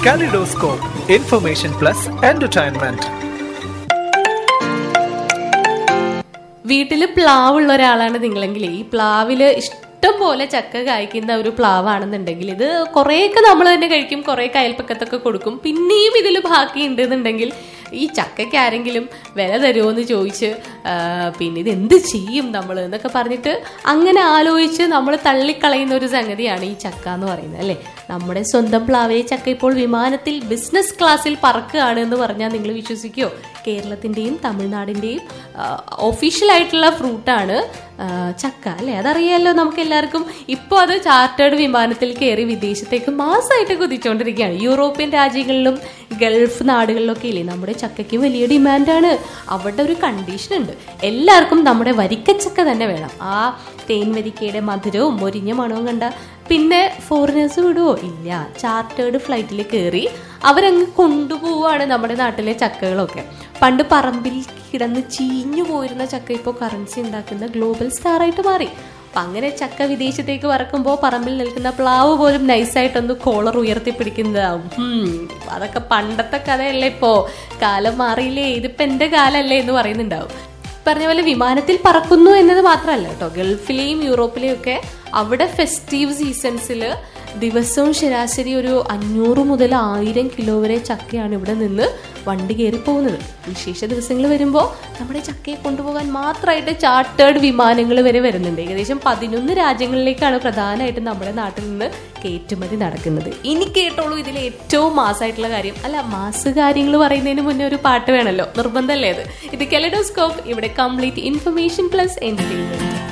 Kaleidoscope, information plus entertainment. വീട്ടിൽ പ്ലാവുള്ള ഒരാളാണ് നിങ്ങളെങ്കിൽ ഈ പ്ലാവില് ഇഷ്ടം പോലെ ചക്ക കായ്ക്കുന്ന ഒരു പ്ലാവാണെന്നുണ്ടെങ്കിൽ ഇത് കുറേയൊക്കെ നമ്മൾ തന്നെ കഴിക്കും കുറേയൊക്കെ അയൽപ്പക്കത്തൊക്കെ കൊടുക്കും പിന്നെയും ഇതിൽ ബാക്കി ഉണ്ടെന്നുണ്ടെങ്കിൽ ഈ ചക്കയ്ക്ക് ആരെങ്കിലും വില തരുമോ എന്ന് ചോദിച്ച് ആ, പിന്നെ ഇത് എന്ത് ചെയ്യും നമ്മൾ എന്നൊക്കെ പറഞ്ഞിട്ട് അങ്ങനെ ആലോചിച്ച് നമ്മൾ തള്ളിക്കളയുന്ന ഒരു സംഗതിയാണ് ഈ ചക്ക എന്ന് പറയുന്നത് അല്ലേ നമ്മുടെ സ്വന്തം പ്ലാവിലെ ചക്ക ഇപ്പോൾ വിമാനത്തിൽ ബിസിനസ് ക്ലാസ്സിൽ പറക്കുകയാണ് എന്ന് പറഞ്ഞാൽ നിങ്ങൾ വിശ്വസിക്കുമോ കേരളത്തിന്റെയും തമിഴ്നാടിന്റെയും ഒഫീഷ്യൽ ആയിട്ടുള്ള ഫ്രൂട്ടാണ് ചക്ക അല്ലേ അതറിയാലോ നമുക്ക് എല്ലാവർക്കും ഇപ്പോൾ അത് ചാർട്ടേഡ് വിമാനത്തിൽ കയറി വിദേശത്തേക്ക് മാസമായിട്ട് കുതിച്ചുകൊണ്ടിരിക്കുകയാണ് യൂറോപ്യൻ രാജ്യങ്ങളിലും ഗൾഫ് നാടുകളിലൊക്കെ ഇല്ലേ നമ്മുടെ ചക്കയ്ക്ക് വലിയ ഡിമാൻഡാണ് അവിടെ ഒരു കണ്ടീഷൻ ഉണ്ട് എല്ലാവർക്കും നമ്മുടെ വരിക്കച്ചക്ക തന്നെ വേണം ആ തേൻ വരിക്കയുടെ മധുരവും മൊരിഞ്ഞ മണവും കണ്ട പിന്നെ ഫോറിനേഴ്സ് വിടുവോ ഇല്ല ചാർട്ടേഡ് ഫ്ലൈറ്റിൽ കയറി അവരങ്ങ് കൊണ്ടുപോവാണ് നമ്മുടെ നാട്ടിലെ ചക്കകളൊക്കെ പണ്ട് പറമ്പിൽ കിടന്ന് ചീഞ്ഞു പോയിരുന്ന ചക്ക ഇപ്പോൾ കറൻസി ഉണ്ടാക്കുന്ന ഗ്ലോബൽ സ്റ്റാർ ആയിട്ട് മാറി അപ്പൊ അങ്ങനെ ചക്ക വിദേശത്തേക്ക് പറക്കുമ്പോൾ പറമ്പിൽ നിൽക്കുന്ന പ്ലാവ് പോലും നൈസായിട്ടൊന്ന് കോളർ ഉയർത്തിപ്പിടിക്കുന്നതാവും ഉം, അതൊക്കെ പണ്ടത്തെ കഥയല്ലേ ഇപ്പോ കാലം മാറിയില്ലേ ഇതിപ്പോ എന്റെ കാലല്ലേ എന്ന് പറയുന്നുണ്ടാവും പറഞ്ഞ പോലെ വിമാനത്തിൽ പറക്കുന്നു എന്നത് മാത്രമല്ല കേട്ടോ ഗൾഫിലെയും യൂറോപ്പിലെയും ഒക്കെ അവിടെ ഫെസ്റ്റീവ് സീസൺസിൽ ദിവസവും ശരാശരി ഒരു അഞ്ഞൂറ് മുതൽ ആയിരം കിലോ വരെ ചക്കയാണ് ഇവിടെ നിന്ന് വണ്ടി കയറി പോകുന്നത് വിശേഷ ദിവസങ്ങൾ വരുമ്പോൾ നമ്മുടെ ചക്കയെ കൊണ്ടുപോകാൻ മാത്രമായിട്ട് ചാർട്ടേഡ് വിമാനങ്ങൾ വരെ വരുന്നുണ്ട് ഏകദേശം പതിനൊന്ന് രാജ്യങ്ങളിലേക്കാണ് പ്രധാനമായിട്ടും നമ്മുടെ നാട്ടിൽ നിന്ന് കയറ്റുമതി നടക്കുന്നത് ഇനി കേട്ടോളൂ ഇതിലെ ഏറ്റവും മാസമായിട്ടുള്ള കാര്യം അല്ല മാസ് കാര്യങ്ങൾ പറയുന്നതിന് മുന്നേ ഒരു പാട്ട് വേണമല്ലോ നിർബന്ധമല്ലേ അത് ഇത് കെലഡോസ്കോപ്പ് ഇവിടെ കംപ്ലീറ്റ് ഇൻഫർമേഷൻ പ്ലസ് എന്റർടൈൻമെന്റ്